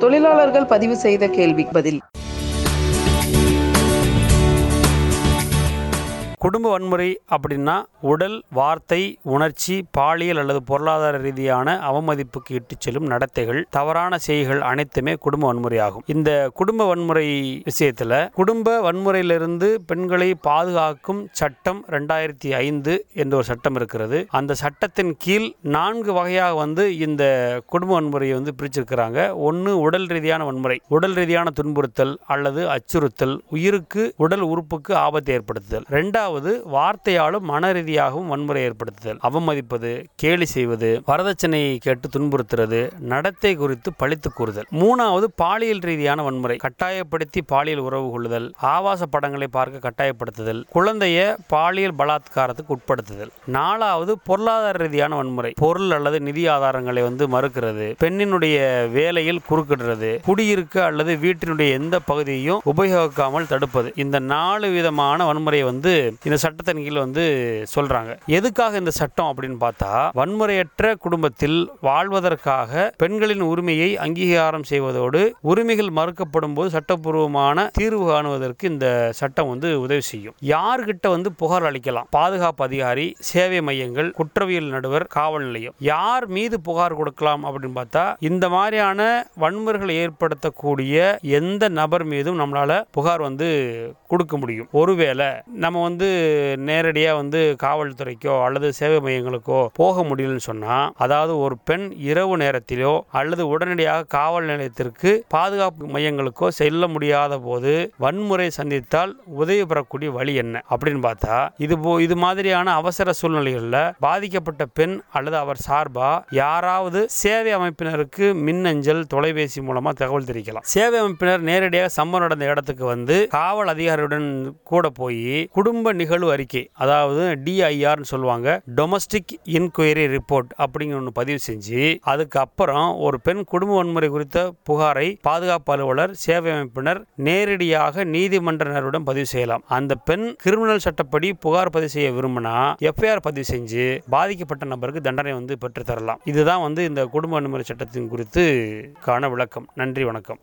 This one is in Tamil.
தொழிலாளர்கள் பதிவு செய்த கேள்வி பதில் குடும்ப வன்முறை அப்படின்னா உடல் வார்த்தை உணர்ச்சி பாலியல் அல்லது பொருளாதார ரீதியான அவமதிப்புக்கு இட்டுச் செல்லும் நடத்தைகள் தவறான செய்கைகள் அனைத்துமே குடும்ப வன்முறை ஆகும் இந்த குடும்ப வன்முறை விஷயத்துல குடும்ப வன்முறையிலிருந்து பெண்களை பாதுகாக்கும் சட்டம் ரெண்டாயிரத்தி ஐந்து என்ற ஒரு சட்டம் இருக்கிறது அந்த சட்டத்தின் கீழ் நான்கு வகையாக வந்து இந்த குடும்ப வன்முறையை வந்து பிரிச்சிருக்கிறாங்க ஒன்று உடல் ரீதியான வன்முறை உடல் ரீதியான துன்புறுத்தல் அல்லது அச்சுறுத்தல் உயிருக்கு உடல் உறுப்புக்கு ஆபத்தை ஏற்படுத்துதல் ரெண்டாவது வார்த்தையாலும் மன ரீதியாகவும் வன்முறை ஏற்படுத்துதல் அவமதிப்பது கேலி செய்வது வரதட்சணையை கேட்டு துன்புறுத்துறது நடத்தை குறித்து பழித்து கூறுதல் மூணாவது பாலியல் ரீதியான வன்முறை கட்டாயப்படுத்தி பாலியல் உறவு கொள்ளுதல் ஆபாச படங்களை பார்க்க கட்டாயப்படுத்துதல் குழந்தைய பாலியல் பலாத்காரத்துக்கு உட்படுத்துதல் நாலாவது பொருளாதார ரீதியான வன்முறை பொருள் அல்லது நிதி ஆதாரங்களை வந்து மறுக்கிறது பெண்ணினுடைய வேலையில் குறுக்கிடுறது குடியிருக்க அல்லது வீட்டினுடைய எந்த பகுதியையும் உபயோகிக்காமல் தடுப்பது இந்த நாலு விதமான வன்முறையை வந்து இந்த சட்டத்தின் கீழ் வந்து சொல்றாங்க எதுக்காக இந்த சட்டம் அப்படின்னு பார்த்தா வன்முறையற்ற குடும்பத்தில் வாழ்வதற்காக பெண்களின் உரிமையை அங்கீகாரம் செய்வதோடு உரிமைகள் மறுக்கப்படும் போது சட்டப்பூர்வமான தீர்வு காணுவதற்கு இந்த சட்டம் வந்து உதவி செய்யும் யார்கிட்ட வந்து புகார் அளிக்கலாம் பாதுகாப்பு அதிகாரி சேவை மையங்கள் குற்றவியல் நடுவர் காவல் நிலையம் யார் மீது புகார் கொடுக்கலாம் அப்படின்னு பார்த்தா இந்த மாதிரியான வன்முறைகளை ஏற்படுத்தக்கூடிய எந்த நபர் மீதும் நம்மளால புகார் வந்து கொடுக்க முடியும் ஒருவேளை நம்ம வந்து நேரடியாக வந்து காவல்துறைக்கோ அல்லது சேவை மையங்களுக்கோ போக முடியலன்னு சொன்னால் அதாவது ஒரு பெண் இரவு நேரத்திலோ அல்லது உடனடியாக காவல் நிலையத்திற்கு பாதுகாப்பு மையங்களுக்கோ செல்ல முடியாத போது வன்முறை சந்தித்தால் உதவி பெறக்கூடிய வழி என்ன அப்படின்னு பார்த்தா இது போ இது மாதிரியான அவசர சூழ்நிலைகளில் பாதிக்கப்பட்ட பெண் அல்லது அவர் சார்பா யாராவது சேவை அமைப்பினருக்கு மின்னஞ்சல் தொலைபேசி மூலமா தகவல் தெரிவிக்கலாம் சேவை அமைப்பினர் நேரடியாக சம்பவம் நடந்த இடத்துக்கு வந்து காவல் அதிகாரியுடன் கூட போய் குடும்ப நிகழ்வு அறிக்கை அதாவது டிஐஆர்னு சொல்லுவாங்க டொமஸ்டிக் இன்கொயரி ரிப்போர்ட் அப்படிங்கிற ஒன்று பதிவு செஞ்சு அதுக்கப்புறம் ஒரு பெண் குடும்ப வன்முறை குறித்த புகாரை பாதுகாப்பு அலுவலர் சேவை அமைப்பினர் நேரடியாக நீதிமன்றனருடன் பதிவு செய்யலாம் அந்த பெண் கிரிமினல் சட்டப்படி புகார் பதிவு செய்ய விரும்பினா எஃப்ஐஆர் பதிவு செஞ்சு பாதிக்கப்பட்ட நபருக்கு தண்டனை வந்து பெற்றுத்தரலாம் இதுதான் வந்து இந்த குடும்ப வன்முறை சட்டத்தின் குறித்து காண விளக்கம் நன்றி வணக்கம்